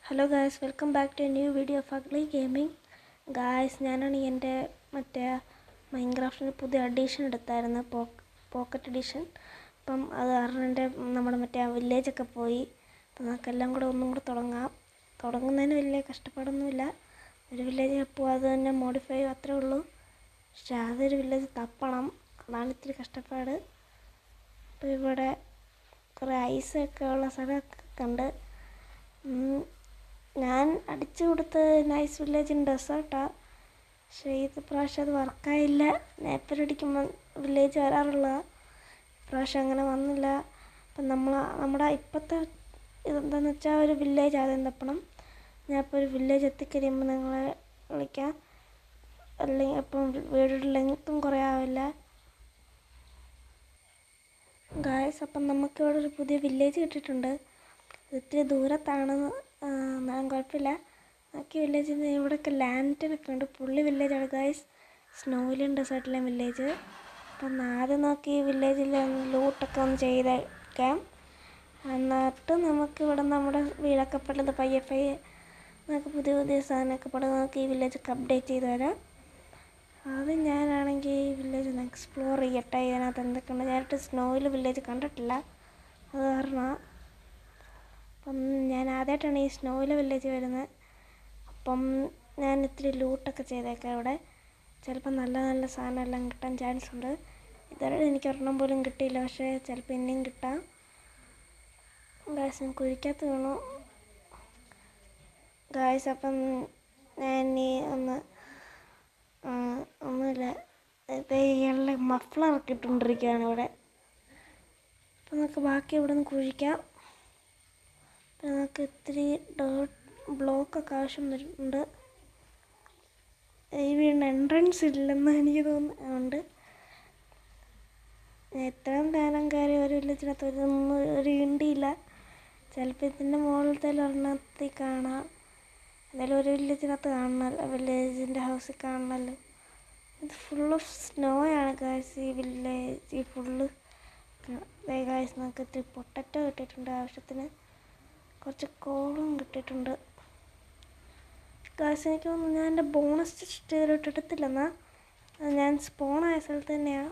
Hello guys welcome back to a new video of ugly gaming guys ഞാനാണ് എൻ്റെ മറ്റേ മൈൻക്രാഫ്റ്റിന് പുതിയ അഡീഷൻ എടുത്തായിരുന്നു പോക്കറ്റ് എഡിഷൻ അപ്പം അത് കാരണം എൻ്റെ നമ്മുടെ മറ്റേ വില്ലേജൊക്കെ പോയി അപ്പം നമുക്കെല്ലാം കൂടെ ഒന്നും കൂടെ തുടങ്ങാം തുടങ്ങുന്നതിന് വലിയ കഷ്ടപ്പാടൊന്നുമില്ല ഒരു വില്ലേജ് അപ്പോൾ അത് തന്നെ മോഡിഫൈ അത്രേ ഉള്ളൂ പക്ഷേ അതൊരു വില്ലേജ് തപ്പണം അതാണ് ഇത്തിരി കഷ്ടപ്പാട് അപ്പോൾ ഇവിടെ കുറേ ഐസൊക്കെ ഉള്ള സ്ഥലമൊക്കെ കണ്ട് ഉം, ഞാൻ അടിച്ചു കൊടുത്ത് നൈസ് വില്ലേജ് ഡെസേർട്ടാണ് പക്ഷേ ഇത് പ്രാവശ്യം അത് വർക്കായില്ല നേപ്പർ അടിക്കുമ്പോൾ വില്ലേജ് വരാറുള്ളതാണ് പ്രാവശ്യം അങ്ങനെ വന്നില്ല അപ്പം നമ്മൾ നമ്മുടെ ഇപ്പോഴത്തെ ഇതെന്താണെന്ന് വെച്ചാൽ ഒരു വില്ലേജ് ആദ്യം തപ്പണം ഞാൻ ഇപ്പോൾ ഒരു വില്ലേജ് എത്തിക്കഴിയുമ്പോൾ നിങ്ങളെ വിളിക്കാം അല്ലെങ്കിൽ അപ്പം വീടിൻ്റെ ലെങ്ത്തും കുറേ ആവില്ല ഗായ്സ് അപ്പം നമുക്ക് ഇവിടെ ഒരു പുതിയ വില്ലേജ് കിട്ടിയിട്ടുണ്ട് ഇത് ഇത്തിരി ദൂരത്താണ് ആ, എന്നാലും കുഴപ്പമില്ല ബാക്കി വില്ലേജിൽ ഇവിടെയൊക്കെ ലാൻഡിനൊക്കെ ഉണ്ട് പുള്ളി വില്ലേജാണ് ഗായ്സ് സ്നോയിലും ഡെസേർട്ടിലെ വില്ലേജ് അപ്പം ആദ്യം നോക്കി ഈ വില്ലേജിൽ ലൂട്ടൊക്കെ ഒന്ന് ചെയ്തേക്കാം എന്നിട്ട് നമുക്ക് ഇവിടെ നമ്മുടെ വീടൊക്കെ പെട്ടത് പയ്യെ പയ്യെ നമുക്ക് പുതിയ പുതിയ സാധനമൊക്കെ പെട്ടെന്ന് നമുക്ക് ഈ വില്ലേജൊക്കെ അപ്ഡേറ്റ് ചെയ്ത് തരാം അത് ഞാനാണെങ്കിൽ ഈ വില്ലേജ് ഒന്ന് എക്സ്പ്ലോർ ചെയ്യട്ടെ ഇതിനകത്ത് എന്തൊക്കെയുണ്ട് ഞാനായിട്ട് സ്നോയിൽ വില്ലേജ് കണ്ടിട്ടില്ല അത് കാരണം അപ്പം ഞാൻ ആദ്യമായിട്ടാണ് ഈ സ്നോയിലെ വില്ലേജ് വരുന്നത് അപ്പം ഞാൻ ഇത്തിരി ലൂട്ടൊക്കെ ചെയ്തേക്കാം ഇവിടെ ചിലപ്പോൾ നല്ല നല്ല സാധനം എല്ലാം കിട്ടാൻ ചാൻസ് ഉണ്ട് ഇതുവരെ എനിക്ക് ഒരെണ്ണം പോലും കിട്ടിയില്ല പക്ഷേ ചിലപ്പോൾ ഇനിയും കിട്ടാം ഗായ്സ് ഞാൻ കുഴിക്കകത്ത് വീണു ഗായ്സ് അപ്പം ഞാൻ ഇനി ഒന്ന് ആ, ഒന്നുമില്ല ഇത് ഇയാളുടെ മഫ്ലർ ഇട്ടുകൊണ്ടിരിക്കുകയാണ് ഇവിടെ അപ്പം നമുക്ക് ബാക്കി ഇവിടെ നിന്ന് കുഴിക്കാം അപ്പം നമുക്ക് ഇത്തിരി ഡേർട്ട് ബ്ലോക്കൊക്കെ ആവശ്യം വരുന്നുണ്ട് ഈ വീടിന് എൻട്രൻസ് ഇല്ലെന്ന് എനിക്ക് തോന്നുന്നുണ്ട് ഞാൻ ഇത്രയും നേരം കയറി ഒരു വില്ലേജിനകത്ത് ഒരു ഒന്നും ഒരു ഇണ്ടിയില്ല ചിലപ്പോൾ ഇതിൻ്റെ മുകളിലത്തെ ഒരെണ്ണത്തിൽ കാണാം എന്തായാലും ഒരു വില്ലേജിനകത്ത് കാണണമല്ലോ വില്ലേജിൻ്റെ ഹൗസിൽ കാണണമല്ലോ ഇത് ഫുൾ ഓഫ് സ്നോ ആണ് ഗായ്സ് ഈ വില്ലേജ് ഈ ഫുള്ള് ഗായ്സ് നമുക്ക് ഇത്തിരി പൊട്ടറ്റോ കിട്ടിയിട്ടുണ്ട് ആവശ്യത്തിന് കുറച്ച് കോളും കിട്ടിയിട്ടുണ്ട് ഗായ്സ് എനിക്ക് തോന്നുന്നു ഞാൻ എൻ്റെ ബോണസ് ടെസ്റ്റ് ഇതുവരെ എടുത്തില്ലെന്നാ അത് ഞാൻ സ്പോണായ സ്ഥലത്ത് തന്നെയാണ്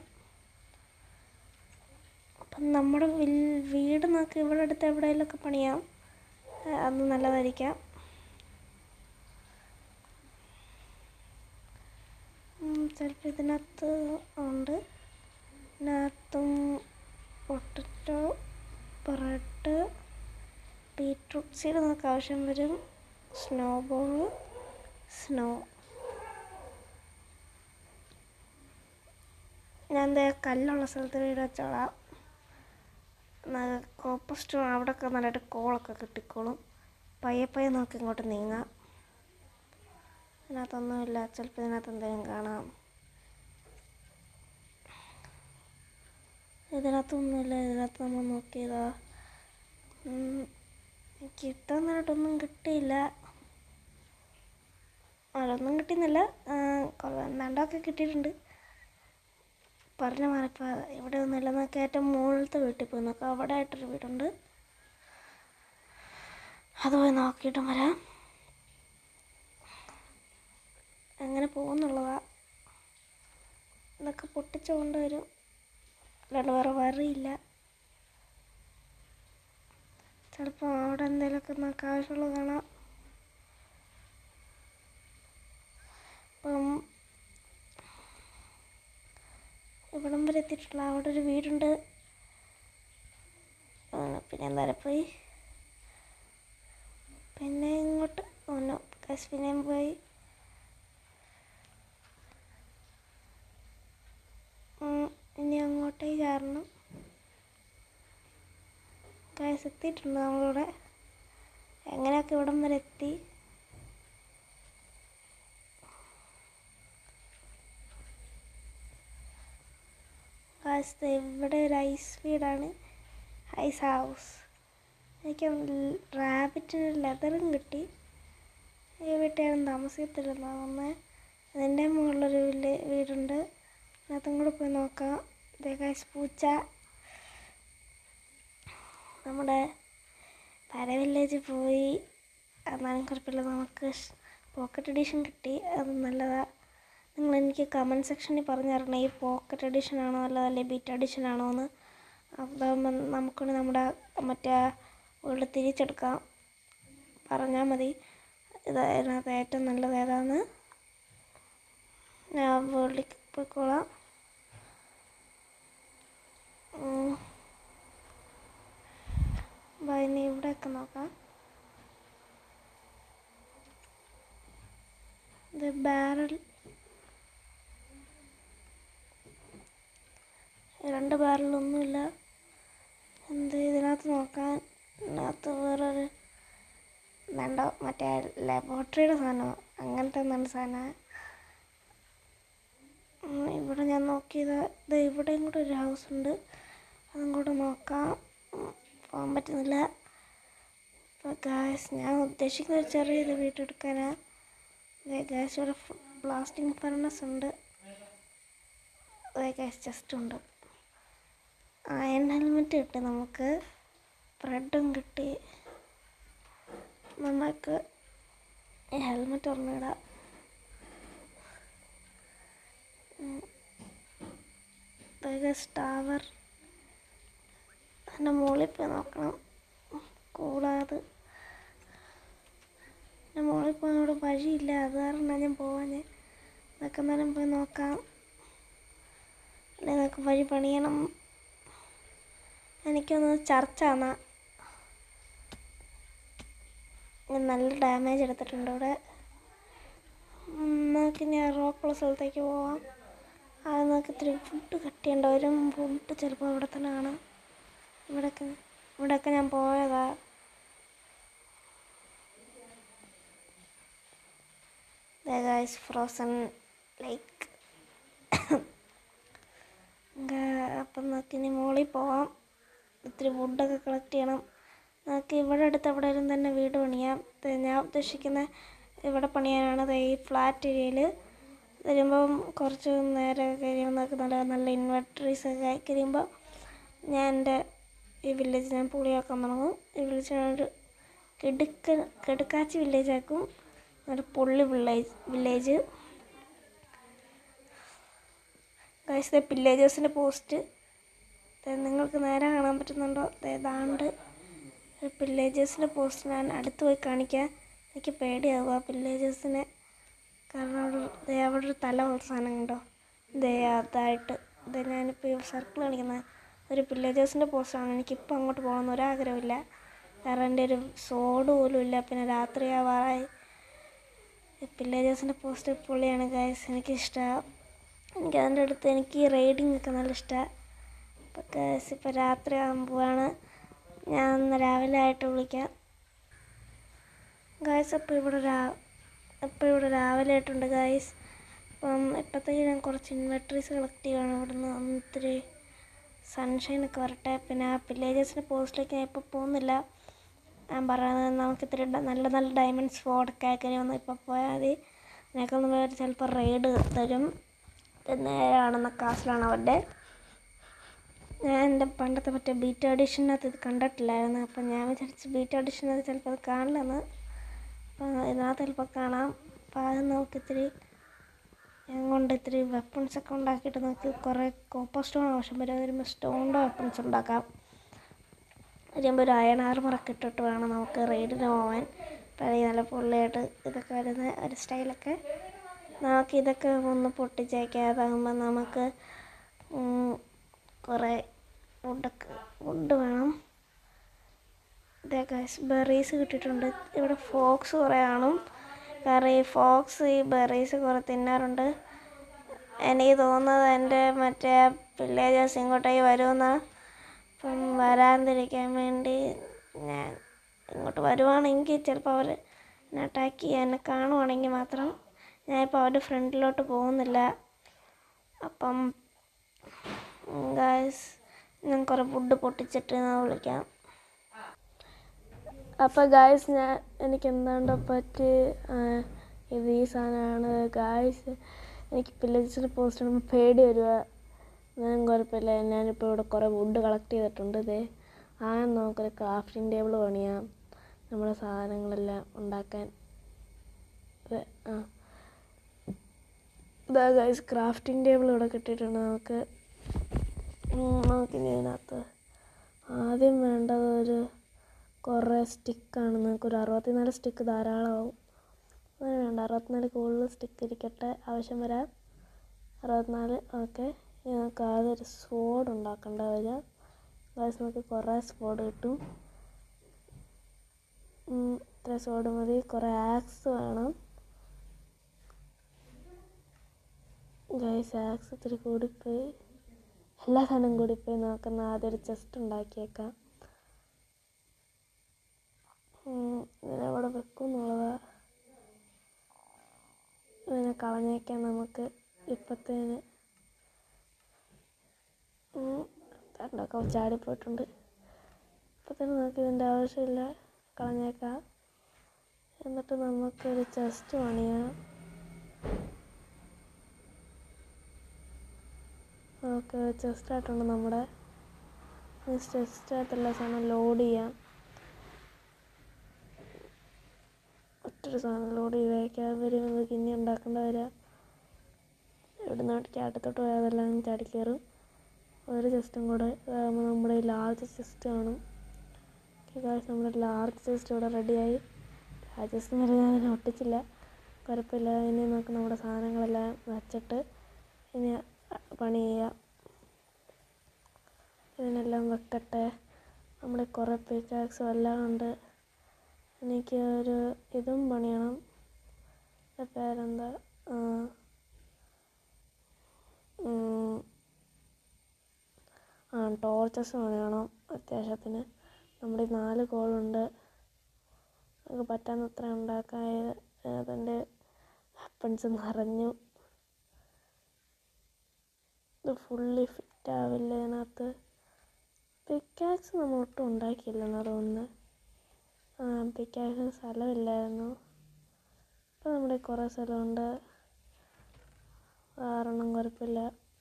അപ്പം നമ്മുടെ വിൽ വീട് നമുക്ക് ഇവിടെ അടുത്ത് എവിടെയെങ്കിലുമൊക്കെ പണിയാം ആ, അത് നല്ലതായിരിക്കാം ചിലപ്പോൾ ഇതിനകത്ത് ഉണ്ട് ഇതിനകത്തും പൊട്ടറ്റോ ബ്രെഡ് ബീട്രൂട്ട് സീഡ് നമുക്ക് ആവശ്യം വരും സ്നോ ബോൾ സ്നോ ഞാൻ ദേ കല്ലുള്ള സ്ഥലത്ത് വീട് വെച്ചോളാം കോപ്പർ സ്റ്റോൺ അവിടെയൊക്കെ നല്ലതായിട്ട് കോളൊക്കെ കിട്ടിക്കോളും പയ്യെ പയ്യെ നമുക്ക് ഇങ്ങോട്ട് നീങ്ങാം ഇതിനകത്തൊന്നുമില്ല ചിലപ്പോൾ ഇതിനകത്ത് എന്തെങ്കിലും കാണാം ഇതിനകത്തൊന്നുമില്ല ഇതിനകത്ത് നമ്മൾ നോക്കിയതാ ഉം, എനിക്ക് ഇത്രനായിട്ടൊന്നും കിട്ടിയില്ല അതൊന്നും കിട്ടുന്നില്ല എന്താണ്ടൊക്കെ കിട്ടിയിട്ടുണ്ട് പറഞ്ഞ മാറിപ്പോൾ ഇവിടെ ഒന്നുമില്ല നമുക്ക് ഏറ്റവും മുകളിലത്തെ വീട്ടിൽ പോയി നോക്കാം അവിടെ ആയിട്ടൊരു വീടുണ്ട് അത് പോയി നോക്കിയിട്ടും വരാം അങ്ങനെ പോകുന്നുള്ളതാ ഇതൊക്കെ പൊട്ടിച്ചുകൊണ്ട് വരും അല്ലാണ്ട് വേറെ വറിയില്ല ചിലപ്പോൾ അവിടെ എന്തെങ്കിലുമൊക്കെ നമുക്ക് ആവശ്യമുള്ളത് കാണാം അപ്പം ഇവിടം വരെ എത്തിയിട്ടുള്ള അവിടെ ഒരു വീടുണ്ട് ആ, പിന്നെ എന്തായാലും പോയി പിന്നെ ഇങ്ങോട്ട് ഓനോ കശ്മീരം പോയി ഉം, ഇനി അങ്ങോട്ടേക്ക് കയറണം കായസ് എത്തിയിട്ടുണ്ട് നമ്മളിവിടെ എങ്ങനെയൊക്കെ ഇവിടം വരെ എത്തി കായസ് ദേ ഇവിടെ ഒരു ഐസ് വീടാണ് ഐസ് ഹൗസ് എനിക്ക് റാബിറ്റിന് ലെതറും കിട്ടി ഈ വീട്ടുകാരും താമസിക്കത്തില്ലെന്നാണ് തോന്നുന്നത് അതിൻ്റെ മുകളിലൊരു വില്ല് വീടുണ്ട് അതിനകത്തും കൂടെ പോയി നോക്കാം ഇതേ കാശ് പൂച്ച നമ്മുടെ പല വില്ലേജിൽ പോയി എന്നാലും കുഴപ്പമില്ല നമുക്ക് പോക്കറ്റ് എഡിഷൻ കിട്ടി അത് നല്ലതാണ് നിങ്ങൾ എനിക്ക് കമൻറ്റ് സെക്ഷനിൽ പറഞ്ഞു തരണം ഈ പോക്കറ്റ് എഡിഷൻ ആണോ നല്ലത് അല്ലെങ്കിൽ ബീറ്റ് എഡിഷൻ ആണോ എന്ന് അതാകുമ്പോൾ നമുക്കൂടെ നമ്മുടെ മറ്റേ വേൾഡ് തിരിച്ചെടുക്കാം പറഞ്ഞാൽ മതി ഇത് ഇതിനകത്ത് ഏറ്റവും നല്ലത് ഏതാന്ന് ഞാൻ വേൾഡിൽ പോയിക്കോളാം ഇനി ഇവിടെയൊക്കെ നോക്കാം ഇത് ബാരൽ രണ്ട് ബാരലൊന്നുമില്ല എന്ത് ഇതിനകത്ത് നോക്കാൻ ഇതിനകത്ത് വേറൊരു വേണ്ട മറ്റേ ലബോറട്ടറിയുടെ സാധനം അങ്ങനത്തെ നല്ല സാധനം ഇവിടെ ഞാൻ നോക്കിയത് ഇത് ഇവിടെയും കൂടെ ഒരു ഹൗസ് ഉണ്ട് അതും കൂടെ നോക്കാം ഉം, പോകാൻ പറ്റുന്നില്ല അപ്പോൾ ഗാസ് ഞാൻ ഉദ്ദേശിക്കുന്ന ഒരു ചെറിയൊരു വീട്ടെടുക്കാനാണ് ഗാസ് ഇവിടെ ബ്ലാസ്റ്റിംഗ് ഫർണസ് ഉണ്ട് ഗാസ് ജസ്റ്റ് ഉണ്ട് അയൺ ഹെൽമെറ്റ് കിട്ടി നമുക്ക് ബ്രെഡും കിട്ടി നമുക്ക് ഈ ഹെൽമെറ്റ് ഒരെണ്ണിടാം ടവർ അതിൻ്റെ മുകളിൽ പോയി നോക്കണം കൂടാതെ എൻ്റെ മുകളിൽ പോകാൻ ഇവിടെ വഴിയില്ല അത് കാരണം ഞാൻ പോവാൻ അതൊക്കെ നേരം പോയി നോക്കാം അല്ലെങ്കിൽ നമുക്ക് വഴി പണിയണം എനിക്കൊന്ന് ചർച്ച എന്നാ ഞാൻ നല്ല ഡാമേജ് എടുത്തിട്ടുണ്ട് ഇവിടെ ഉം, നമുക്കിനി ആ റോക്കുള്ള സ്ഥലത്തേക്ക് പോവാം അത് നമുക്ക് ഇത്തിരി ഫുഡ് കട്ട് ചെയ്യേണ്ട വരും ഫുഡ് ചിലപ്പോൾ ഇവിടെ തന്നെ കാണാം ഇവിടെയൊക്കെ ഇവിടെയൊക്കെ ഞാൻ പോയതാ ഗൈസ് ഫ്രോസൺ ലൈക്ക് അപ്പം നമുക്ക് ഇനി മുകളിൽ പോവാം ഇത്തിരി വുഡൊക്കെ കളക്ട് ചെയ്യണം നമുക്ക് ഇവിടെ അടുത്ത് എവിടെയെങ്കിലും തന്നെ വീട് പണിയാം ഇത് ഞാൻ ഉദ്ദേശിക്കുന്ന ഇവിടെ പണിയാനാണ് ദേ ഈ ഫ്ലാറ്റ് ഏരിയയിൽ വരുമ്പം കുറച്ച് നേരം കഴിയുമ്പോൾ നമുക്ക് നല്ല നല്ല ഇൻവെർട്ടറീസ് ഒക്കെ ആയി കഴിയുമ്പോൾ ഞാൻ എൻ്റെ ഈ വില്ലേജ് ഞാൻ പുളിയാക്കാൻ തുടങ്ങും ഈ വില്ലേജ് ഞാനൊരു കിടുക്ക കിടുക്കാച്ചി വില്ലേജ് ആക്കും ഒരു പുള്ളി വില്ലേജ് വില്ലേജ് ഗൈസ് വില്ലേജേഴ്സിൻ്റെ പോസ്റ്റ് നിങ്ങൾക്ക് നേരെ കാണാൻ പറ്റുന്നുണ്ടോ ദേ ദാണ്ട് ഒരു വില്ലേജേഴ്സിൻ്റെ പോസ്റ്റ് ഞാൻ അടുത്ത് പോയി കാണിക്കാൻ എനിക്ക് പേടിയാവും ആ വില്ലേജേഴ്സിനെ കാരണം അവിടെ ദേ അവിടെ ഒരു തല പോലെ സാധനം കണ്ടോ ദേ അതായിട്ട് ഇത് ഞാനിപ്പോൾ ഈ സർക്കിൾ കാണിക്കുന്ന ഒരു വില്ലേജേഴ്സിൻ്റെ പോസ്റ്റാണ് എനിക്കിപ്പോൾ അങ്ങോട്ട് പോകണമെന്ന് ഒരാഗ്രഹമില്ല കാരണം എൻ്റെ ഒരു സോഡ് പോലും ഇല്ല പിന്നെ രാത്രി ആവാറായി വില്ലേജേഴ്സിൻ്റെ പോസ്റ്റ് പൊളിയാണ് ഗൈസ് എനിക്കിഷ്ടമാണ് എനിക്ക് അതിൻ്റെ അടുത്ത് എനിക്ക് റൈഡിങ് ഒക്കെ നല്ല ഇഷ്ടമാണ് അപ്പോൾ ഗൈസ് ഇപ്പോൾ രാത്രി ആകുമ്പോഴാണ് ഞാൻ ഒന്ന് രാവിലെ ആയിട്ട് വിളിക്കാം ഗൈസ് അപ്പോൾ ഇവിടെ രാ ഇപ്പോൾ ഇവിടെ രാവിലെ ആയിട്ടുണ്ട് ഗൈസ് അപ്പം ഇപ്പോഴത്തേക്ക് ഞാൻ കുറച്ച് ഇൻവെർട്ടറീസ് കളക്ട് ചെയ്യുകയാണ് ഇവിടുന്ന് ഒന്ന് ഇത്തിരി സൺഷൈൻ ഒക്കെ വരട്ടെ പിന്നെ ആ വില്ലേജസിൻ്റെ പോസ്റ്റിലേക്ക് ഞാൻ ഇപ്പോൾ പോകുന്നില്ല ഞാൻ പറയുന്നത് നമുക്ക് ഇത്തിരി ഡ- നല്ല നല്ല ഡയമണ്ട്സ് ഫോർഡൊക്കെ ആക്കി ഒന്ന് ഇപ്പോൾ പോയാൽ മതി അതിനൊക്കെ ഒന്ന് വേറെ ചിലപ്പോൾ റെയ്ഡ് തരും ഇത് നേരെ കാണുന്ന കാസിലാണ് അവരുടെ ഞാൻ എൻ്റെ പണ്ടത്തെ മറ്റേ ബീറ്റ് എഡിഷനകത്ത് ഇത് കണ്ടിട്ടില്ലായിരുന്നു അപ്പം ഞാൻ വിചാരിച്ചു ബീറ്റ് എഡിഷനകത്ത് ചിലപ്പോൾ അത് കാണില്ലെന്ന് അപ്പം ഇതിനകത്ത് ചിലപ്പോൾ കാണാം അപ്പം അത് നമുക്ക് ഇത്തിരി ഞാൻ കൊണ്ട് ഇത്തിരി വെപ്പൺസ് ഒക്കെ ഉണ്ടാക്കിയിട്ട് നമുക്ക് കുറേ കോപ്പർ സ്റ്റോൺ ആവശ്യം വരും വരുമ്പോൾ സ്റ്റോണിൻ്റെ വെപ്പൺസ് ഉണ്ടാക്കാം വരുമ്പോൾ ഒരു അയൺ ആർമറൊക്കെ ഇട്ടിട്ട് വേണം നമുക്ക് റെയ്ഡിന് പോകാൻ പഴയ നല്ല പൊള്ളിയായിട്ട് ഇതൊക്കെ വരുന്ന ഒരു സ്റ്റൈലൊക്കെ നമുക്ക് ഇതൊക്കെ ഒന്ന് പൊട്ടിച്ചേക്കാം അതാകുമ്പോൾ നമുക്ക് ഉം, കുറേ വുഡൊക്കെ വുഡ് വേണം ഇതേ ഗൈസ് ബെറീസ് കിട്ടിയിട്ടുണ്ട് ഇവിടെ ഫോക്സ് കുറേ കാണും കാരണം ഈ ഫോക്സ് ഈ ബെറീസ് കുറേ തിന്നാറുണ്ട് എനിക്ക് തോന്നുന്നത് എൻ്റെ മറ്റേ വില്ലേജേഴ്സ് ഇങ്ങോട്ടേക്ക് വരുമെന്നാണ് അപ്പം വരാതിരിക്കാൻ വേണ്ടി ഞാൻ ഇങ്ങോട്ട് വരുവാണെങ്കിൽ ചിലപ്പോൾ അവർ എന്നെ അറ്റാക്ക് ചെയ്യാൻ എന്നെ കാണുവാണെങ്കിൽ മാത്രം ഞാനിപ്പോൾ അവരുടെ ഫ്രണ്ടിലോട്ട് പോകുന്നില്ല അപ്പം ഗായ്സ് ഞാൻ കുറേ ഫുഡ് പൊട്ടിച്ചിട്ട് ഞാൻ വിളിക്കാം അപ്പോൾ ഗായ്സ് ഞാൻ എനിക്ക് എന്താണ്ടോ പറ്റി ആ, ഇത് ഈ സാധനമാണ് ഗായ്സ് എനിക്ക് വില്ലേജസിൻ്റെ പോസ്റ്റ് ഇടുമ്പോൾ പേടി വരിക ഞാൻ കുഴപ്പമില്ല ഞാനിപ്പോൾ ഇവിടെ കുറേ വുഡ് കളക്ട് ചെയ്തിട്ടുണ്ട് ഇതേ ആ നമുക്കൊരു ക്രാഫ്റ്റിംഗ് ടേബിൾ പണിയാം നമ്മുടെ സാധനങ്ങളെല്ലാം ഉണ്ടാക്കാൻ ഇത് ആ ഇതാ ഗൈസ് ക്രാഫ്റ്റിംഗ് ടേബിൾ ഇവിടെ കിട്ടിയിട്ടുണ്ട് നമുക്ക് ഉം, നമുക്കിനി ഇതിനകത്ത് ആദ്യം വേണ്ടത് ഒരു കുറേ സ്റ്റിക്കാണ് നമുക്ക് ഒരു അറുപത്തിനാല് സ്റ്റിക്ക് ധാരാളമാവും അങ്ങനെ വേണ്ട അറുപത്തിനാല് കൂടുതൽ സ്റ്റിക്ക് ഇരിക്കട്ടെ ആവശ്യം വരാം അറുപത്തിനാല് ഓക്കെ ഇനി നമുക്ക് ആദ്യം ഒരു സ്പോഡ് ഉണ്ടാക്കേണ്ട വരിക ഗൈസ് നമുക്ക് കുറേ സ്പോഡ് കിട്ടും ഉം, ഇത്ര സ്പോഡ് മതി കുറേ ആക്സ് വേണം ഗൈസ് ആക്സ് ഇത്തിരി കൂടിപ്പോയി എല്ലാ സാധനവും കൂടിപ്പോയി നോക്കുന്ന ആദ്യം ഒരു ചെസ്റ്റ് ഉണ്ടാക്കിയേക്കാം ഉം, ഇതിനെവിടെ വെക്കും എന്നുള്ളതാ ഇതിനെ കളഞ്ഞേക്കാം നമുക്ക് ഇപ്പത്തേന് കണ്ടൊക്കെ ചാടിപ്പോയിട്ടുണ്ട് ഇപ്പത്തേന് നമുക്ക് ഇതിൻ്റെ ആവശ്യമില്ല കളഞ്ഞേക്കാം എന്നിട്ട് നമുക്കൊരു ചെസ്റ്റ് പണിയാം നമുക്ക് ചെസ്റ്റ് ആയിട്ടുണ്ട് നമ്മുടെ ചെസ്റ്റ് ആയിട്ടുള്ള സാധനം ലോഡ് ചെയ്യാം ഒറ്റൊരു സാധനം ലോഡ് ചെയ്ത് വയ്ക്കാൻ വരും നമുക്ക് ഇനി ഉണ്ടാക്കേണ്ട വരാം ഇവിടുന്ന് ചാട്ടത്തോട്ട് പോയാൽ അതെല്ലാം ചാടി കയറും ഒരു ചെസ്റ്റും കൂടെ അതാകുമ്പോൾ നമ്മുടെ ലാർജ് ചെസ്റ്റ് കാണും ഗായ്സ് നമ്മുടെ ലാർജ് ചെസ്റ്റ് ഇവിടെ റെഡിയായി ലാർജ് ചെസ്റ്റ് എന്ന് പറഞ്ഞാൽ അതിനെ ഒട്ടിച്ചില്ല കുഴപ്പമില്ല ഇനി നമുക്ക് നമ്മുടെ സാധനങ്ങളെല്ലാം വച്ചിട്ട് ഇനി പണി ചെയ്യാം ഇതിനെല്ലാം വെക്കട്ടെ നമ്മുടെ കുറേ പിക്കാക്സും എല്ലാം ഉണ്ട് എനിക്ക് ഒരു ഇതും പണിയണം ഇതിൻ്റെ പേരെന്താ ആ, ഉം, ആ ടോർച്ചസ് പണിയണം അത്യാവശ്യത്തിന് നമ്മുടെ ഈ നാല് കോളുണ്ട് നമുക്ക് പറ്റാവുന്നത്ര ഉണ്ടാക്കാൻ അതിൻ്റെ വെപ്പൺസ് നിറഞ്ഞു ഇത് ഫുള്ളി ഫിറ്റ് ആവില്ല ഇതിനകത്ത് പിക്കാക്സ് നമ്മൾ ഒട്ടും ഉണ്ടാക്കിയില്ലെന്നാ തോന്നുന്നത് ആ പിക്കാക്സിന് സ്ഥലമില്ലായിരുന്നു ഇപ്പം നമ്മുടെ കുറേ സ്ഥലമുണ്ട് കാരണം കുഴപ്പമില്ല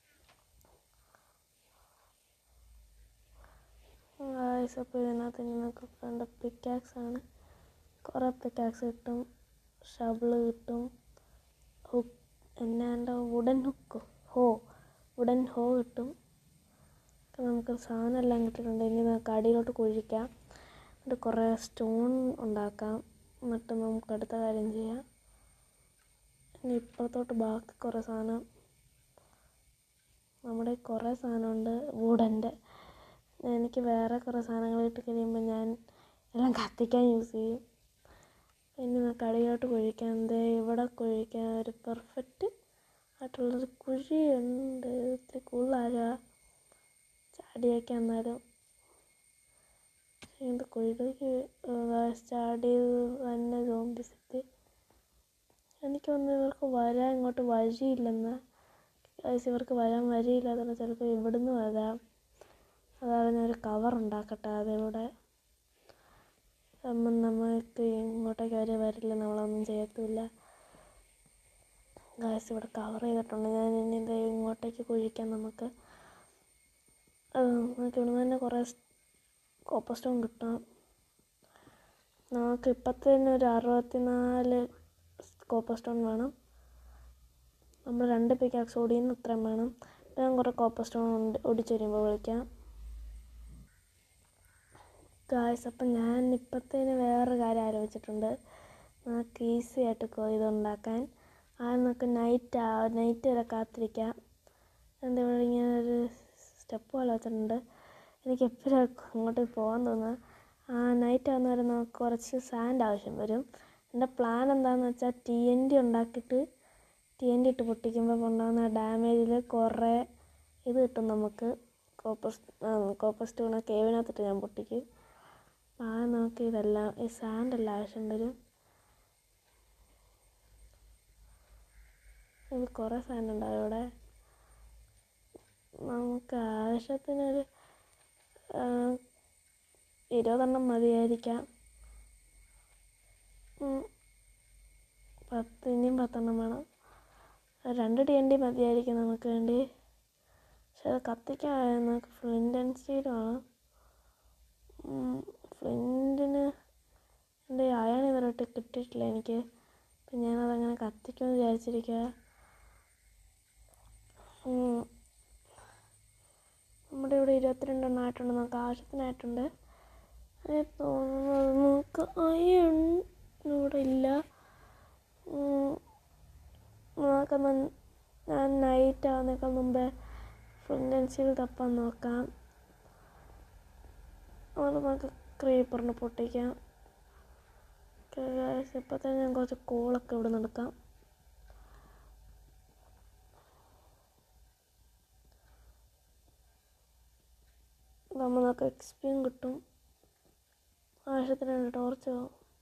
ഗായ്സ് അപ്പോൾ ഇതിനകത്ത് ഇനി നമുക്ക് വേണ്ട പിക്കാക്സ് ആണ് കുറേ പിക്കാക്സ് കിട്ടും ഷബിള് കിട്ടും ഹുക്ക് എന്നാണ്ട് വുഡൻ ഹുക്ക് ഹോ വുഡൻ ഹോ കിട്ടും അപ്പോൾ നമുക്ക് സാധനം എല്ലാം കിട്ടിയിട്ടുണ്ട് ഇനി നമുക്ക് അടിയിലോട്ട് കുഴിക്കാം എന്നിട്ട് കുറേ സ്റ്റോൺ ഉണ്ടാക്കാം എന്നിട്ട് നമുക്ക് അടുത്ത കാര്യം ചെയ്യാം ഇനി ഇപ്പുറത്തോട്ട് ബാക്കി കുറേ സാധനം നമ്മുടെ കുറേ സാധനമുണ്ട് വുഡൻ്റെ എനിക്ക് വേറെ കുറേ സാധനങ്ങൾ കിട്ടി കഴിയുമ്പോൾ ഞാൻ എല്ലാം കത്തിക്കാൻ യൂസ് ചെയ്യും ഇനി നമുക്ക് അടിയിലോട്ട് കുഴിക്കാൻ ദേ ഇവിടെ കുഴിക്കാൻ ഒരു പെർഫെക്റ്റ് ആയിട്ടുള്ളൊരു കുഴിയുണ്ട് ഇത്തിരി കൂടുതലാകാ ചാടിയൊക്കെ എന്നാലും ഇത് കുഴിയിലേക്ക് ചാടിയത് തന്നെ സോംബിസ് എത്തി എനിക്ക് തോന്നുന്നു ഇവർക്ക് വരാൻ ഇങ്ങോട്ട് വഴിയില്ലെന്ന് ഗൈസ് ഇവർക്ക് വരാൻ വഴിയില്ലാത്തതുകൊണ്ട് ചിലപ്പോൾ ഇവിടുന്ന് വരാം അതാണ് ഞാനൊരു കവർ ഉണ്ടാക്കട്ടെ അതിലൂടെ അപ്പം നമുക്ക് ഇങ്ങോട്ടേക്ക് അവർ വരില്ല നമ്മളൊന്നും ചെയ്യത്തുമില്ല ഗായ്സ് ഇവിടെ കവർ ചെയ്തിട്ടുണ്ട് ഞാൻ ഇനി ഇത് ഇങ്ങോട്ടേക്ക് കുഴിക്കാം നമുക്ക് അത് നമുക്ക് ഇവിടെ തന്നെ കുറേ കോപ്പർ സ്റ്റോൺ കിട്ടാം നമുക്ക് ഇപ്പത്തന്നെ ഒരു അറുപത്തിനാല് കോപ്പർ സ്റ്റോൺ വേണം നമ്മൾ രണ്ട് പിക്കാക്സ് ഓടിയുന്ന ഇത്രയും വേണം ഞാൻ കുറേ കോപ്പർ സ്റ്റോൺ ഒടിച്ച് വരുമ്പോൾ വിളിക്കാം ഗായ്സ് അപ്പം ഞാൻ ഇപ്പത്തേന് വേറൊരു കാര്യം ആലോചിച്ചിട്ടുണ്ട് നമുക്ക് ഈസി ആയിട്ട് കൊ- ഇതുണ്ടാക്കാൻ ആദ്യം നമുക്ക് നൈറ്റ് ആ നൈറ്റ് വരെ കാത്തിരിക്കാം എന്താ ഇവിടെ ഇങ്ങനെ ഒരു സ്റ്റെപ്പ് പോലെ വെച്ചിട്ടുണ്ട് എനിക്ക് എപ്പോഴും അങ്ങോട്ട് പോകാൻ തോന്നുക ആ നൈറ്റ് ആകുന്ന വരെ നമുക്ക് കുറച്ച് സാൻഡ് ആവശ്യം വരും എൻ്റെ പ്ലാൻ എന്താണെന്ന് വെച്ചാൽ ടി എൻ ഡി ഉണ്ടാക്കിയിട്ട് ടി എൻ ഡി ഇട്ട് പൊട്ടിക്കുമ്പോൾ ഉണ്ടാകുന്ന ഡാമേജിൽ കുറേ ഇത് കിട്ടും നമുക്ക് കോപ്പർ കോപ്പർ സ്റ്റോൺ കേവിനകത്തിട്ട് ഞാൻ പൊട്ടിക്കും ആ നമുക്ക് ഇതെല്ലാം ഈ സാൻഡ് എല്ലാം ആവശ്യം വരും ഇത് കുറേ സാൻഡ് ഉണ്ടാവും ഇവിടെ നമുക്ക് ആവശ്യത്തിനൊരു ആ, ഇരുപതെണ്ണം മതിയായിരിക്കാം ഉം. പത്ത് ഇനിയും പത്തെണ്ണം വേണം രണ്ട് ടി എൻ ഡി മതിയായിരിക്കും നമുക്ക് വേണ്ടി പക്ഷെ അത് കത്തിക്കാൻ നമുക്ക് ഫ്ലിൻ്റ് ആൻഡ് സ്റ്റീൽ വേണം ഫ്ലിൻറ്റിന് എൻ്റെ അയൺ ഇതുവരെയായിട്ട് കിട്ടിയിട്ടില്ല എനിക്ക് അപ്പം ഞാനതങ്ങനെ കത്തിക്കുമെന്ന് വിചാരിച്ചിരിക്കുക ഉം. നമ്മുടെ ഇവിടെ ഇരുപത്തിരണ്ടെണ്ണം ആയിട്ടുണ്ട് നമുക്ക് ആവശ്യത്തിനായിട്ടുണ്ട് എനിക്ക് തോന്നുന്നത് നമുക്ക് അയൺ ഇവിടെ ഇല്ല ഉം. നമുക്കൊന്ന് ഞാൻ നൈറ്റ് ആവുന്നേക്കാൾ മുമ്പേ ഫ്രണ്ടൻസിൽ തപ്പാൻ നോക്കാം അതുകൊണ്ട് നമുക്ക് ക്രീപ്പറിന് പൊട്ടിക്കാം ഇപ്പോൾ തന്നെ ഞാൻ കുറച്ച് കോളൊക്കെ ഇവിടെ നിന്ന് എടുക്കാം നമ്മൾ നമുക്ക് എക്സ്പിയും കിട്ടും ആവശ്യത്തിന് ടോർച്ചോ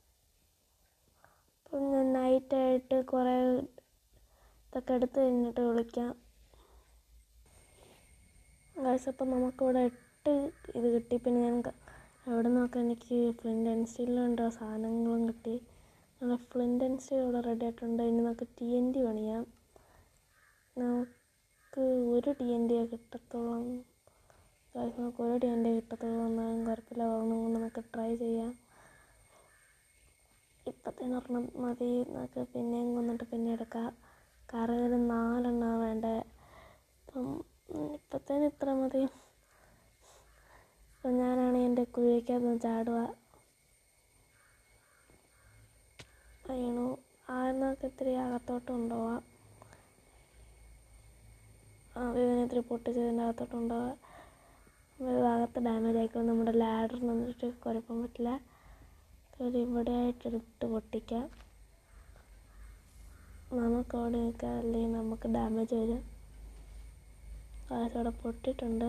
അപ്പം ഞാൻ നൈറ്റായിട്ട് കുറേ ഇതൊക്കെ എടുത്ത് കഴിഞ്ഞിട്ട് വിളിക്കാം ഗൈസ് അപ്പം നമുക്കിവിടെ എട്ട് ഇത് കിട്ടി പിന്നെ ഞാൻ ക- അവിടെ നിന്നൊക്കെ എനിക്ക് ഫ്ലിൻ്റ് ആൻഡ് സ്റ്റീലിലുണ്ട് സാധനങ്ങളും കിട്ടി നമ്മുടെ ഫ്ലിൻ്റ് ആൻഡ് സ്റ്റീൽ ഇവിടെ റെഡി ആയിട്ടുണ്ട് ഇനി നമുക്ക് ടി എൻ ഡി പണിയാം നമുക്ക് ഒരു ടി എൻ ഡിയെ കിട്ടത്തോളം ഗൈസ് നമുക്ക് ഒരു ടി എൻ ഡി കിട്ടത്തോളം എന്നാലും കുഴപ്പമില്ല ഒരെണ്ണം കൊണ്ട് നമുക്ക് ട്രൈ ചെയ്യാം ഇപ്പത്തേന്ന് പറഞ്ഞാൽ മതി നമുക്ക് പിന്നെയും കൊന്നിട്ട് പിന്നെ എടുക്കാം കാരണം ഇതിന് നാലെണ്ണം വേണ്ടേ അപ്പം ഇപ്പത്തേന് ഇത്ര മതി അപ്പം ഞാനാണെങ്കിൽ എൻ്റെ കുഴിക്കകത്ത് ചാടുക അയ്യണു ആന്നൊക്കെ ഇത്തിരി അകത്തോട്ട് കൊണ്ടുപോവാം ആ ഇതിനെ ഇത്തിരി പൊട്ടിച്ചതിൻ്റെ അകത്തോട്ട് കൊണ്ടുപോവാം ഇത് അകത്ത് ഡാമേജ് ആയിക്കോളും നമ്മുടെ ലാഡറിന് വന്നിട്ട് കുഴപ്പം പറ്റില്ല ഒരു ഇവിടെ ആയിട്ടിട്ട് പൊട്ടിക്കാം നമുക്ക് അവിടെ നിൽക്കാം അല്ലെങ്കിൽ നമുക്ക് ഡാമേജ് വരും ഗ്ലാസ് അവിടെ പൊട്ടിയിട്ടുണ്ട്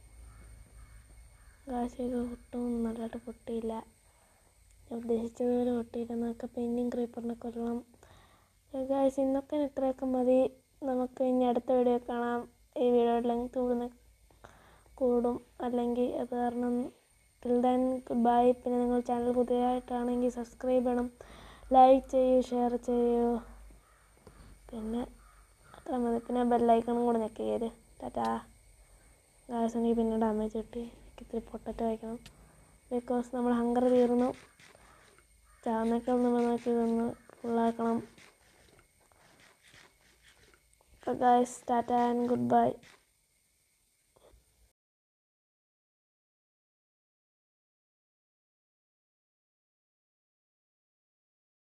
ഗ്ലാസ് ഇത് ഒട്ടും നല്ലതായിട്ട് പൊട്ടിയില്ല ഞാൻ ഉദ്ദേശിച്ചതുപോലെ പൊട്ടിയില്ല നമുക്ക് പിന്നെയും ക്രീപ്പറിനെ കൊല്ലണം ഗായ്സ് ഇന്നത്തെ ഇത്രയൊക്കെ മതി നമുക്ക് ഇനി അടുത്ത വീഡിയോ കാണാം ഈ വീഡിയോ ലെങ്ത് കൂടുന്ന കൂടും അല്ലെങ്കിൽ അത് കാരണം ടിൽ ദെൻ ഗുഡ് ബൈ പിന്നെ നിങ്ങൾ ചാനൽ പുതിയതായിട്ടാണെങ്കിൽ സബ്സ്ക്രൈബ് ചെയ്യണം ലൈക്ക് ചെയ്യൂ ഷെയർ ചെയ്യൂ പിന്നെ അത്ര മതി പിന്നെ ബെല്ലൈക്കണും കൂടെ ഞെക്ക് ചെയ്ത് ടാറ്റാ ഗാസ് എനിക്ക് പിന്നെ ഡാമേജ് കിട്ടി എനിക്ക് ഇത്തിരി പൊട്ടറ്റ് വയ്ക്കണം ബിക്കോസ് നമ്മൾ ഹങ്കർ തീർന്നു ചാവുന്നേക്കാൾ നമ്മൾ നോക്കി ഇതൊന്ന് ഫുള്ളാക്കണം അപ്പോൾ guys tata and good by